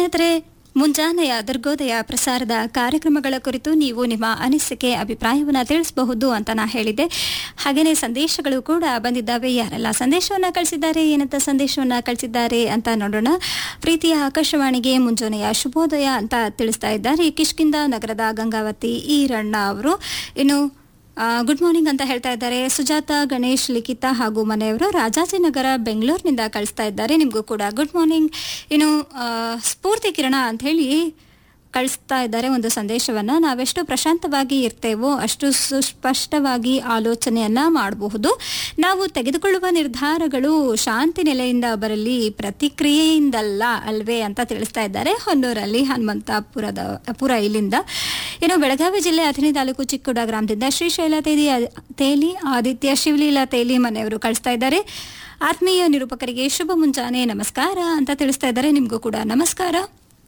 ಸ್ನೇಹಿತರೆ ಮುಂಜಾನೆಯ ದುರ್ಗೋದಯ ಪ್ರಸಾರದ ಕಾರ್ಯಕ್ರಮಗಳ ಕುರಿತು ನೀವು ನಿಮ್ಮ ಅನಿಸಿಕೆ ಅಭಿಪ್ರಾಯವನ್ನು ತಿಳಿಸಬಹುದು ಅಂತ ನಾ ಹೇಳಿದ್ದೆ ಹಾಗೆಯೇ ಸಂದೇಶಗಳು ಕೂಡ ಬಂದಿದ್ದಾವೆ ಯಾರೆಲ್ಲ ಸಂದೇಶವನ್ನು ಕಳಿಸಿದ್ದಾರೆ ಏನಂತ ಸಂದೇಶವನ್ನು ಕಳಿಸಿದ್ದಾರೆ ಅಂತ ನೋಡೋಣ ಪ್ರೀತಿಯ ಆಕಾಶವಾಣಿಗೆ ಮುಂಜಾನೆಯ ಶುಭೋದಯ ಅಂತ ತಿಳಿಸ್ತಾ ಇದ್ದಾರೆ ಕಿಷ್ಕಿಂದ ನಗರದ ಗಂಗಾವತಿ ಈರಣ್ಣ ಅವರು ಇನ್ನು ಗುಡ್ ಮಾರ್ನಿಂಗ್ ಅಂತ ಹೇಳ್ತಾ ಇದ್ದಾರೆ ಸುಜಾತ ಗಣೇಶ್ ಲಿಖಿತ ಹಾಗೂ ಮನೆಯವರು ರಾಜಾಜಿನಗರ ಬೆಂಗಳೂರಿನಿಂದ ಕಳಿಸ್ತಾ ಇದ್ದಾರೆ ನಿಮಗೂ ಕೂಡ ಗುಡ್ ಮಾರ್ನಿಂಗ್ ಇನ್ನು ಆ, ಸ್ಫೂರ್ತಿ ಕಿರಣ ಅಂತ ಹೇಳಿ ಕಳಿಸ್ತಾ ಇದ್ದಾರೆ ಒಂದು ಸಂದೇಶವನ್ನ ನಾವೆಷ್ಟು ಪ್ರಶಾಂತವಾಗಿ ಇರ್ತೇವೋ ಅಷ್ಟು ಸುಸ್ಪಷ್ಟವಾಗಿ ಆಲೋಚನೆಯನ್ನ ಮಾಡಬಹುದು ನಾವು ತೆಗೆದುಕೊಳ್ಳುವ ನಿರ್ಧಾರಗಳು ಶಾಂತಿ ನೆಲೆಯಿಂದ ಬರಲಿ ಪ್ರತಿಕ್ರಿಯೆಯಿಂದಲ್ಲ ಅಲ್ವೇ ಅಂತ ತಿಳಿಸ್ತಾ ಇದ್ದಾರೆ ಹೊನ್ನೂರಲ್ಲಿ ಹನುಮಂತಪುರದ ಪುರ ಇಲ್ಲಿಂದ ಇನ್ನು ಬೆಳಗಾವಿ ಜಿಲ್ಲೆ ಅಥಣಿ ತಾಲೂಕು ಚಿಕ್ಕುಡ ಗ್ರಾಮದಿಂದ ಶ್ರೀಶೈಲ ತೇಲಿ ತೇಲಿ ಆದಿತ್ಯ ಶಿವಲೀಲಾ ತೇಲಿ ಮನೆಯವರು ಕಳಿಸ್ತಾ ಇದ್ದಾರೆ ಆತ್ಮೀಯ ನಿರೂಪಕರಿಗೆ ಶುಭ ಮುಂಜಾನೆ ನಮಸ್ಕಾರ ಅಂತ ತಿಳಿಸ್ತಾ ಇದ್ದಾರೆ ನಿಮಗೂ ಕೂಡ ನಮಸ್ಕಾರ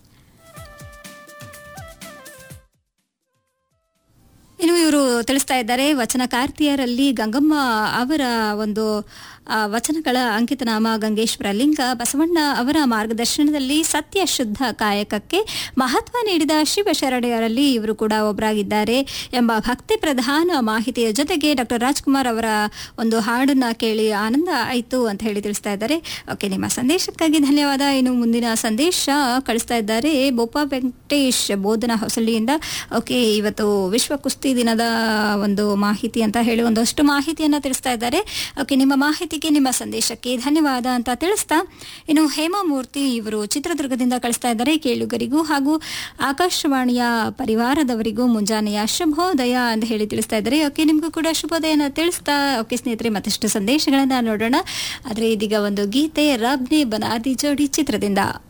ಇನ್ನು ಇವರು ತಿಳಿಸ್ತಾ ಇದ್ದಾರೆ ವಚನಕಾರ್ತಿಯರಲ್ಲಿ ಗಂಗಮ್ಮ ಅವರ ಒಂದು ಆ, ವಚನಗಳ ಅಂಕಿತನಾಮ ಗಂಗೇಶ್ವರ ಲಿಂಗ ಬಸವಣ್ಣ ಅವರ ಮಾರ್ಗದರ್ಶನದಲ್ಲಿ ಸತ್ಯ ಶುದ್ಧ ಕಾಯಕಕ್ಕೆ ಮಹತ್ವ ನೀಡಿದ ಶಿವಶರಣೆಯರಲ್ಲಿ ಇವರು ಕೂಡ ಒಬ್ಬರಾಗಿದ್ದಾರೆ ಎಂಬ ಭಕ್ತಿ ಪ್ರಧಾನ ಮಾಹಿತಿಯ ಜೊತೆಗೆ ಡಾಕ್ಟರ್ ರಾಜ್ಕುಮಾರ್ ಅವರ ಒಂದು ಹಾಡನ್ನ ಕೇಳಿ ಆನಂದ ಆಯಿತು ಅಂತ ಹೇಳಿ ತಿಳಿಸ್ತಾ ಇದ್ದಾರೆ ಓಕೆ ನಿಮ್ಮ ಸಂದೇಶಕ್ಕಾಗಿ ಧನ್ಯವಾದ ಇನ್ನು ಮುಂದಿನ ಸಂದೇಶ ಕಳಿಸ್ತಾ ಇದ್ದಾರೆ ಬೋಪ ವೆಂಕಟೇಶ್ ಬೋಧನ ಹೊಸಳ್ಳಿಯಿಂದ ಓಕೆ ಇವತ್ತು ವಿಶ್ವ ಕುಸ್ತಿ ದಿನದ ಒಂದು ಮಾಹಿತಿ ಅಂತ ಹೇಳಿ ಒಂದಷ್ಟು ಮಾಹಿತಿಯನ್ನ ತಿಳಿಸ್ತಾ ಇದ್ದಾರೆ ಓಕೆ ನಿಮ್ಮ ಮಾಹಿತಿಗೆ ನಿಮ್ಮ ಸಂದೇಶಕ್ಕೆ ಧನ್ಯವಾದ ಅಂತ ತಿಳಿಸ್ತಾ ಇನ್ನು ಹೇಮಾಮೂರ್ತಿ ಇವರು ಚಿತ್ರದುರ್ಗದಿಂದ ಕಳಿಸ್ತಾ ಇದ್ದಾರೆ ಕೇಳುಗರಿಗೂ ಹಾಗೂ ಆಕಾಶವಾಣಿಯ ಪರಿವಾರದವರಿಗೂ ಮುಂಜಾನೆಯ ಶುಭೋದಯ ಅಂತ ಹೇಳಿ ತಿಳಿಸ್ತಾ ಇದ್ದಾರೆ ಓಕೆ ನಿಮಗೂ ಕೂಡ ಶುಭೋದಯನ ತಿಳಿಸ್ತಾ ಓಕೆ ಸ್ನೇಹಿತರೆ ಮತ್ತಷ್ಟು ಸಂದೇಶಗಳನ್ನ ನೋಡೋಣ ಆದರೆ ಇದೀಗ ಒಂದು ಗೀತೆ ರಬ್ನೆ ಬನಾದಿ ಜೋಡಿ ಚಿತ್ರದಿಂದ